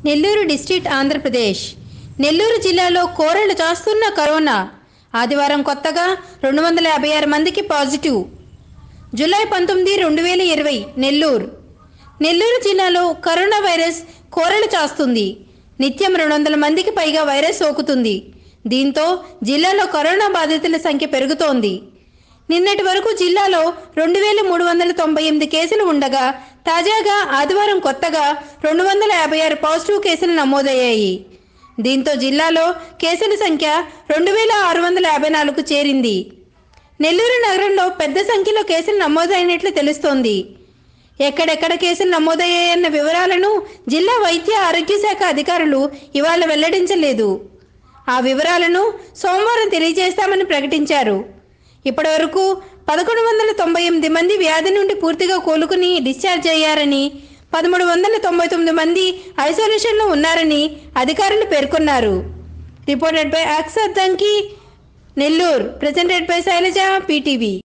Nellore district Andhra Pradesh Nellore జిల్లాలో కోరలు చాస్తున్న corona ఆదివారం కొత్తగా రెండు వందల యాభై ఆరు మందికి పాజిటివ్ జూలై పంతొమ్మిది రెండు వేల ఇరవై నెల్లూరు నెల్లూరు జిల్లాలో కరోనా వైరస్ కోరలు చాస్తుంది నిత్యం రెండు వందల మందికి పైగా వైరస్ సోకుతుంది దీంతో జిల్లాలో కరోనా బాధితుల సంఖ్య పెరుగుతోంది నిన్నటి వరకు జిల్లాలో రెండు వేల మూడు వందల తొంభై ఎనిమిది కేసులు ఉండగా తాజాగా ఆదివారం కొత్తగా రెండు వందల యాభై ఆరు పాజిటివ్ కేసులు నమోదయ్యాయి దీంతో జిల్లాలో కేసుల సంఖ్య రెండు వేల ఆరు వందల యాభై నాలుగు చేరింది నెల్లూరు నగరంలో పెద్ద సంఖ్యలో కేసులు నమోదైనట్లు తెలుస్తోంది ఎక్కడెక్కడ కేసులు నమోదయ్యాయన్న వివరాలను జిల్లా వైద్య ఆరోగ్య శాఖ అధికారులు ఇవాళ వెల్లడించలేదు ఆ వివరాలను సోమవారం తెలియజేస్తామని ప్రకటించారు ఇప్పటివరకు పదకొండు వందల తొంభై ఎనిమిది మంది వ్యాధి నుండి పూర్తిగా కోలుకుని డిశ్చార్జ్ అయ్యారని పదమూడు వందల తొంభై తొమ్మిది మంది ఐసోలేషన్లో ఉన్నారని అధికారులు పేర్కొన్నారు రిపోర్టెడ్ బై అక్సర్ దంకి Nellore presented by Shailaja PTV